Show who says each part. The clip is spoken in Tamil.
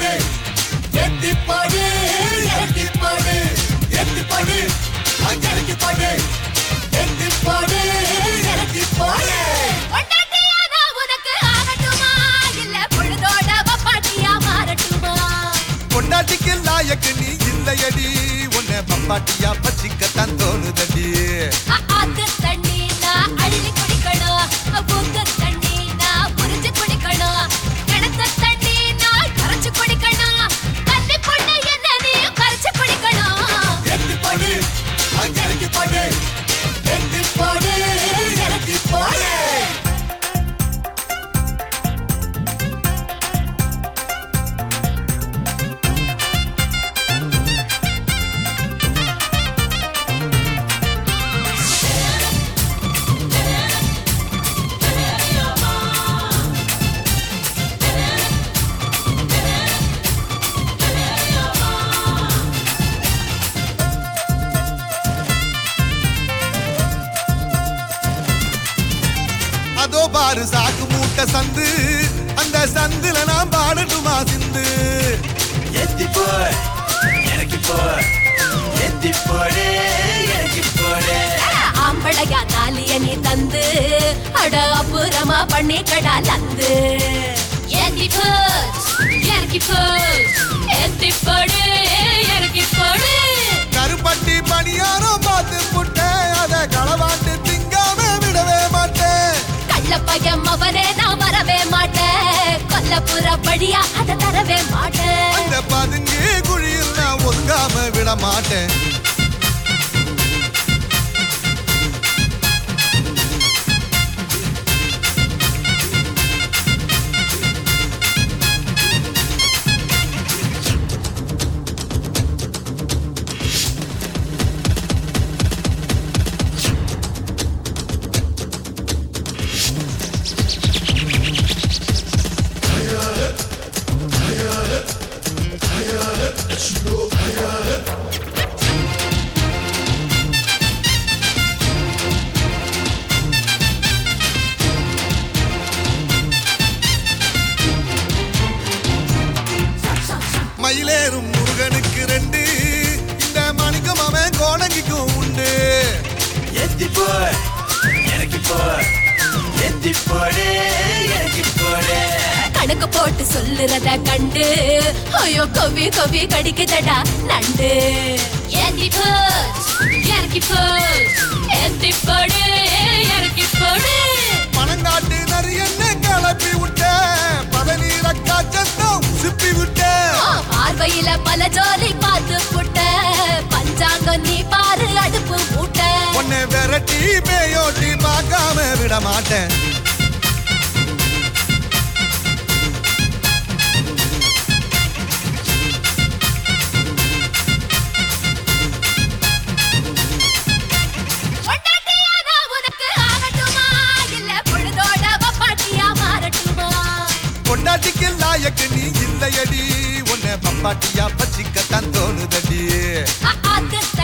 Speaker 1: போடு எத்தி போடு இறக்கி போடு எத்தி போடு அங்க இறக்கி போடு எத்தி போடு இறக்கி போடு
Speaker 2: பொண்டாட்டியானா உனக்கு ஆகட்டுமா இல்ல பொழுதோட வப்பாட்டியா மாறட்டுமா
Speaker 1: பொண்டாட்டிக்கு லாயக்கு நீ இல்லையடி உன்னை பப்பாட்டியா பச்சிக்கத்தான் தோணுதடி
Speaker 2: அ- ஆத்து தண்ணி நான் அள்ளி குடிக்கணும் பூத்து தண்ணி நான் புரிஞ்சு குடிக்கணும் கிணத்து தண்ணி நான் கரைச்சு குடிக்கணும் தண்ணி பொண்ணு என்ன நீ கரைச்சு குடிக்கணும்
Speaker 1: எத்தி போடு அங்க இறக்கி போடு எத்தி போடு இறக்கி போடு அதோ பாரு சாக்கு மூட்டை சந்து அந்த சந்துல நான் பாடட்டுமா சிந்து
Speaker 3: எத்தி போய் எனக்கு போய் எத்தி போடு எனக்கு போடு
Speaker 2: ஆம்பளையா தாலிய நீ தந்து அட அப்புறமா பண்ணி கடா லந்து ஏத்தி போட் இறக்கி போட் ஏத்தி போடு இறக்கி போடு
Speaker 1: கருப்பட்டி பணியாரம் பார்த்து புட்டேன் அதை களவாண்டு திங்காம விடவே மாட்டேன்
Speaker 2: கள்ள பையன் அவரே நான் வரவே மாட்டேன் கொல்லப்புற படியா அதை தரவே மாட்டேன்
Speaker 1: அந்த பதுங்கி குழியில் நான் ஒதுங்காம விட மாட்டேன் மயிலேறும் முருகனுக்கு ரெண்டு இந்த மணிக்கும் அவன் கோணங்கிக்கும் உண்டு
Speaker 3: எத்தி போய் எனக்கு போய் எத்தி போடு எனக்கு போடு
Speaker 2: கணக்கு போட்டு சொல்லுறத கண்டு ஐயோ கவி கவி கடிக்குதடா நண்டு ஏத்தி போட் இறக்கி போட் ஏத்தி போடு இறக்கி போடு
Speaker 1: பணங்காட்டு நரியன்னு கிளப்பி விட்ட பதநீர காய்ச்சத்தான் உசுப்பி விட்ட
Speaker 2: ஆ, பார்வையில பல ஜோலி பார்த்து புட்ட பஞ்சாங்கம் நீ பாரு அடுப்பு மூட்ட
Speaker 1: உன்னை விரட்டி பேயோட்டி பார்க்காம விட மாட்டேன்
Speaker 2: பொண்டாட்டியானா உனக்கு ஆகட்டுமா இல்ல பொழுதோட வப்பாட்டியா மாறட்டுமா
Speaker 1: பொண்டாட்டிக்கு லாயக்கு நீ இல்லையடி உன்னை பப்பாட்டியா பச்சிக்கத்தான் தோணுதடி
Speaker 2: அ- ஆத்து